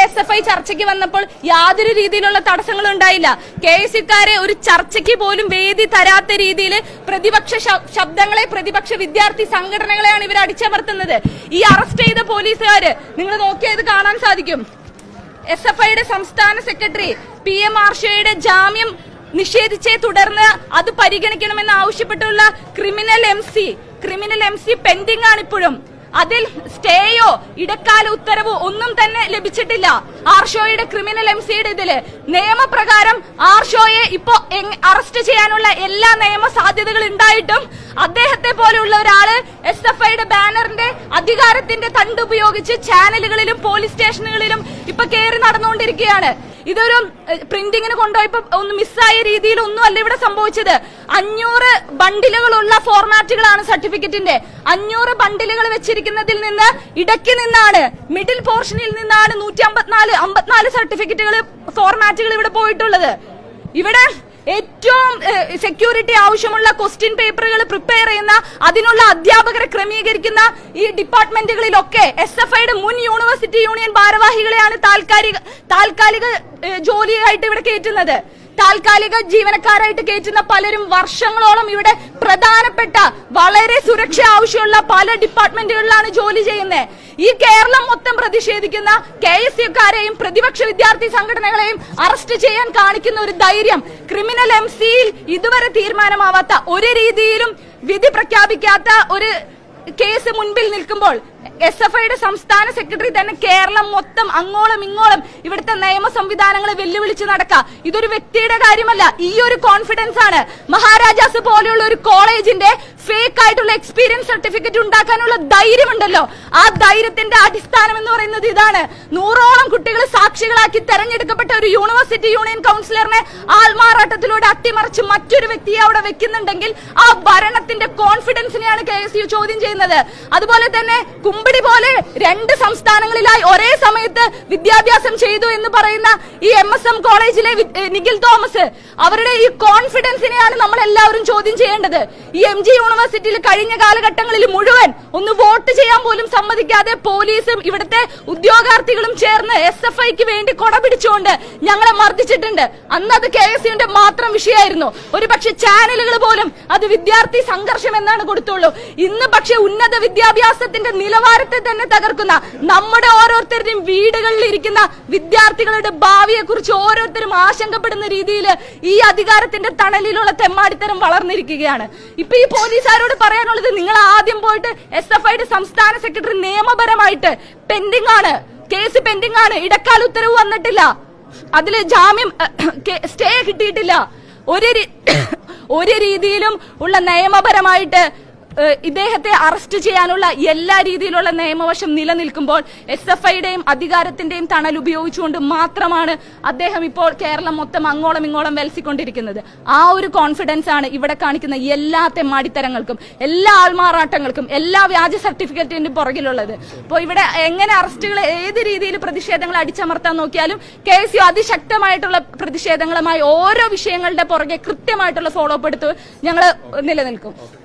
S F I ചർച്ചയ്ക്ക് വന്നപ്പോൾ യാതൊരു രീതിയിലുള്ള തടസ്സങ്ങളും ഉണ്ടായില്ല കെ എസ് സിക്കാരെ ഒരു ചർച്ചയ്ക്ക് പോലും വേദി തരാത്ത രീതിയിൽ പ്രതിപക്ഷ ശ- ശബ്ദങ്ങളെ പ്രതിപക്ഷ വിദ്യാർത്ഥി സംഘടനകളെയാണ് ഇവർ അടിച്ചമർത്തുന്നത് ഈ അറസ്റ്റ് ചെയ്ത പോലീസുകാര് നിങ്ങൾ നോക്കിയത് കാണാൻ സാധിക്കും എസ് എഫ് ഐയുടെ സംസ്ഥാന സെക്രട്ടറി പി എം ആർഷയുടെ ജാമ്യം നിഷേധിച്ചേ തുടർന്ന് അത് പരിഗണിക്കണമെന്ന് ആവശ്യപ്പെട്ടുള്ള criminal M C criminal M C pending ആണ് ഇപ്പോഴും അതിൽ സ്റ്റേയോ ഇടക്കാല ഉത്തരവോ ഒന്നും തന്നെ ലഭിച്ചിട്ടില്ല ആർഷോയുടെ ക്രിമിനൽ എം സിയുടെ ഇതില് നിയമപ്രകാരം ആർഷോയെ ഇപ്പോ എങ് അറസ്റ്റ് ചെയ്യാനുള്ള എല്ലാ നിയമ സാധ്യതകൾ ഉണ്ടായിട്ടും അദ്ദേഹത്തെ പോലെയുള്ള ഒരാള് എസ് എഫ് ഐയുടെ ബാനറിന്റെ അധികാരത്തിന്റെ തണ്ട് ഉപയോഗിച്ച് ചാനലുകളിലും പോലീസ് സ്റ്റേഷനുകളിലും ഇപ്പൊ കയറി നടന്നുകൊണ്ടിരിക്കുകയാണ് ഇതൊരു ഏഹ്, പ്രിന്റിങ്ങിന് കൊണ്ടുപോയപ്പോ ഒന്ന് മിസ്സായ രീതിയിൽ ഒന്നും അല്ല ഇവിടെ സംഭവിച്ചത് അഞ്ഞൂറ് ബണ്ടിലുകളുള്ള ഫോർമാറ്റുകളാണ് സർട്ടിഫിക്കറ്റിന്റെ അഞ്ഞൂറ് ബണ്ടിലുകൾ വെച്ചിരിക്കുന്നതിൽ നിന്ന് ഇടയ്ക്ക് നിന്നാണ് മിഡിൽ പോർഷനിൽ നിന്നാണ് നൂറ്റി അമ്പത്തിനാല് അമ്പത്തിനാല് സർട്ടിഫിക്കറ്റുകൾ ഫോർമാറ്റുകൾ ഇവിടെ പോയിട്ടുള്ളത് ഇവിടെ ഏറ്റവും സെക്യൂരിറ്റി ആവശ്യമുള്ള ക്വസ്റ്റ്യൻ പേപ്പറുകൾ പ്രിപ്പയർ ചെയ്യുന്ന അതിനുള്ള അധ്യാപകരെ ക്രമീകരിക്കുന്ന ഈ ഡിപ്പാർട്ട്മെന്റുകളിലൊക്കെ എസ് എഫ് ഐയുടെ മുൻ യൂണിവേഴ്സിറ്റി യൂണിയൻ ഭാരവാഹികളെയാണ് താൽക്കാലിക താൽക്കാലിക ഏഹ്, ജോലിയായിട്ട് ഇവിടെ കയറ്റുന്നത് താൽക്കാലിക ജീവനക്കാരായിട്ട് കയറ്റുന്ന പലരും വർഷങ്ങളോളം ഇവിടെ പ്രധാനപ്പെട്ട വളരെ സുരക്ഷ ആവശ്യമുള്ള പല ഡിപ്പാർട്ട്മെന്റുകളിലാണ് ജോലി ചെയ്യുന്നത് ഈ കേരളം മൊത്തം പ്രതിഷേധിക്കുന്ന കെ എസ് യുക്കാരെയും പ്രതിപക്ഷ വിദ്യാർത്ഥി സംഘടനകളെയും അറസ്റ്റ് ചെയ്യാൻ കാണിക്കുന്ന ഒരു ധൈര്യം ക്രിമിനൽ എം സിയിൽ ഇതുവരെ തീരുമാനമാവാത്ത ഒരു രീതിയിലും വിധി പ്രഖ്യാപിക്കാത്ത ഒരു കേസ് മുൻപിൽ നിൽക്കുമ്പോൾ എസ് എഫ് ഐയുടെ സംസ്ഥാന സെക്രട്ടറി തന്നെ കേരളം മൊത്തം അങ്ങോളം ഇങ്ങോളം ഇവിടുത്തെ നിയമ സംവിധാനങ്ങളെ വെല്ലുവിളിച്ച് നടക്കുക ഇതൊരു വ്യക്തിയുടെ കാര്യമല്ല ഈ ഒരു കോൺഫിഡൻസ് ആണ് മഹാരാജാസ് പോലെയുള്ള ഒരു കോളേജിന്റെ ഫേക്ക് ആയിട്ടുള്ള എക്സ്പീരിയൻസ് സർട്ടിഫിക്കറ്റ് ഉണ്ടാക്കാനുള്ള ധൈര്യമുണ്ടല്ലോ ആ ധൈര്യത്തിന്റെ അടിസ്ഥാനം എന്ന് പറയുന്നത് ഇതാണ് നൂറോളം കുട്ടികളെ സാക്ഷികളാക്കി തെരഞ്ഞെടുക്കപ്പെട്ട ഒരു യൂണിവേഴ്സിറ്റി യൂണിയൻ കൗൺസിലറിനെ ആൾമാറാട്ടത്തിലൂടെ അട്ടിമറിച്ച് മറ്റൊരു വ്യക്തിയെ അവിടെ വെക്കുന്നുണ്ടെങ്കിൽ ആ ഭരണത്തിന്റെ കോൺഫിഡൻസിനെയാണ് കെ എസ് യു ചോദ്യം ചെയ്യുന്നത് അതുപോലെ തന്നെ കുമ്പിടി പോലെ രണ്ട് സംസ്ഥാനങ്ങളിലായി ഒരേ സമയത്ത് വിദ്യാഭ്യാസം ചെയ്തു എന്ന് പറയുന്ന ഈ എം എസ് എം കോളേജിലെ വി- ഏ, നിഖിൽ തോമസ് അവരുടെ ഈ കോൺഫിഡൻസിനെയാണ് നമ്മൾ എല്ലാവരും ചോദ്യം ചെയ്യേണ്ടത് ഈ എം ജി യൂണിവേഴ്സിറ്റിയിൽ കഴിഞ്ഞ കാലഘട്ടങ്ങളിൽ മുഴുവൻ ഒന്ന് വോട്ട് ചെയ്യാൻ പോലും സമ്മതിക്കാതെ പോലീസും ഇവിടുത്തെ ഉദ്യോഗാർത്ഥികളും ചേർന്ന് എസ് എഫ് ഐക്ക് വേണ്ടി കൊട പിടിച്ചുകൊണ്ട് ഞങ്ങളെ മർദ്ദിച്ചിട്ടുണ്ട് അന്ന് അത് കെ എസ് യുവിന്റെ മാത്രം വിഷയമായിരുന്നു ഒരു പക്ഷെ ചാനലുകൾ പോലും അത് വിദ്യാർത്ഥി സംഘർഷം എന്നാണ് കൊടുത്തുള്ളൂ ഇന്ന് പക്ഷെ ഉന്നത വിദ്യാഭ്യാസത്തിന്റെ നിലവാരത്തെ തന്നെ തകർക്കുന്ന നമ്മുടെ ഓരോരുത്തരുടെയും വീടുകളിൽ ഇരിക്കുന്ന വിദ്യാർത്ഥികളുടെ ഭാവിയെ കുറിച്ച് ഓരോരുത്തരും ആശങ്കപ്പെടുന്ന രീതിയിൽ ഈ അധികാരത്തിന്റെ തണലിലുള്ള തെമ്മാടിത്തരം വളർന്നിരിക്കുകയാണ് ഇപ്പൊ ഈ പോലീസുകാരോട് പറയാനുള്ളത് നിങ്ങൾ ആദ്യം പോയിട്ട് എസ് എഫ് ഐയുടെ സംസ്ഥാന സെക്രട്ടറി നിയമപരമായിട്ട് പെൻഡിംഗ് ആണ് കേസ് പെൻഡിംഗ് ആണ് ഇടക്കാല ഉത്തരവ് വന്നിട്ടില്ല അതില് ജാമ്യം സ്റ്റേ കിട്ടിയിട്ടില്ല ഒരു രീ- ഒരു രീതിയിലും ഉള്ള നിയമപരമായിട്ട് ഏഹ്, ഇദ്ദേഹത്തെ അറസ്റ്റ് ചെയ്യാനുള്ള എല്ലാ രീതിയിലുള്ള നിയമവശം നിലനിൽക്കുമ്പോൾ എസ് എഫ് ഐയുടെയും അധികാരത്തിന്റെയും തണൽ ഉപയോഗിച്ചുകൊണ്ട് മാത്രമാണ് അദ്ദേഹം ഇപ്പോൾ കേരളം മൊത്തം അങ്ങോളം ഇങ്ങോളം വെൽസിക്കൊണ്ടിരിക്കുന്നത് ആ ഒരു കോൺഫിഡൻസ് ആണ് ഇവിടെ കാണിക്കുന്ന എല്ലാ തെമ്മാടിത്തരങ്ങൾക്കും എല്ലാ ആൾമാറാട്ടങ്ങൾക്കും എല്ലാ വ്യാജ സർട്ടിഫിക്കറ്റിന്റെ പുറകിലുള്ളത് അപ്പോൾ ഇവിടെ എങ്ങനെ അറസ്റ്റുകൾ ഏത് രീതിയിൽ പ്രതിഷേധങ്ങൾ അടിച്ചമർത്താൻ നോക്കിയാലും കെ എസ് യു അതിശക്തമായിട്ടുള്ള പ്രതിഷേധങ്ങളുമായി ഓരോ വിഷയങ്ങളുടെ പുറകെ കൃത്യമായിട്ടുള്ള ഫോളോ അപ്പ് എടുത്ത് ഞങ്ങൾ നിലനിൽക്കും